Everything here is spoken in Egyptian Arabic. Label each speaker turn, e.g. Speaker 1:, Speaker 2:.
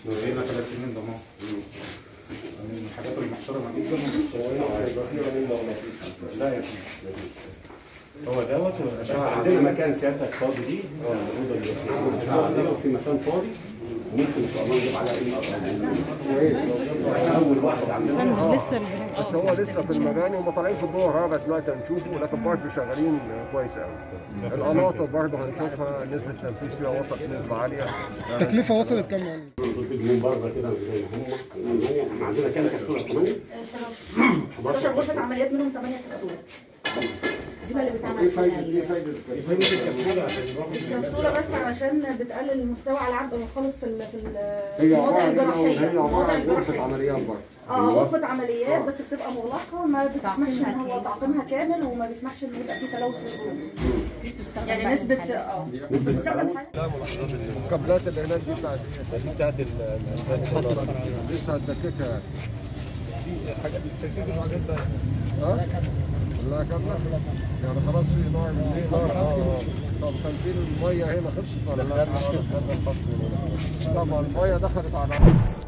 Speaker 1: بقينا ثلاث سنين ضمان من الحاجات المحترمه جدا والصغيره لا يا
Speaker 2: هو دوت
Speaker 3: بس عندنا مكان سيادتك فاضي دي الاوضه اللي ان شاء الله في مكان فاضي ممكن ان شاء الله نجيب على ايه اول واحد عندنا
Speaker 4: لسه
Speaker 5: بس هو لسه في المباني وما طالعين في الدور الرابع دلوقتي هنشوفه لكن برضه شغالين كويس قوي. القناطر برضه هنشوفها نسبه التنفيذ فيها وصلت نسبه عاليه.
Speaker 6: التكلفه وصلت كام يعني؟
Speaker 3: من بره كده زي ما هم احنا عندنا كام كبسوله كمان
Speaker 7: 11 غرفة عمليات منهم 8 كبسولة دي بقى اللي بتعمل فيها
Speaker 5: ايه فايده
Speaker 1: فايده الكبسوله عشان الواحد
Speaker 7: الكبسولة بس علشان بتقلل المستوى على العبء خالص في ال في ال-
Speaker 5: هي
Speaker 7: المواضع
Speaker 5: عباره
Speaker 7: الجراحية
Speaker 5: هي عباره
Speaker 7: المواضع
Speaker 5: عن غرفه
Speaker 7: الجراحية
Speaker 5: عمليات برضه.
Speaker 7: اه غرفة عمليات بس بتبقى مغلقة ما بتسمحش ان هو تعقيمها كامل وما بيسمحش ان يبقى في تلوث للجروب يعني نسبة اه بتستخدم حاجة
Speaker 5: الكابلات اللي هناك دي بتاعت
Speaker 2: دي بتاعت الاسنان
Speaker 5: لسه هتدككها
Speaker 2: حاجات التكليف وحاجات بقى
Speaker 5: ها؟ لا كامله يعني خلاص في نار
Speaker 2: في نار، اه.
Speaker 5: طب كان في الميه هنا خلصت ولا لا؟
Speaker 2: لا
Speaker 5: طبعا الميه دخلت على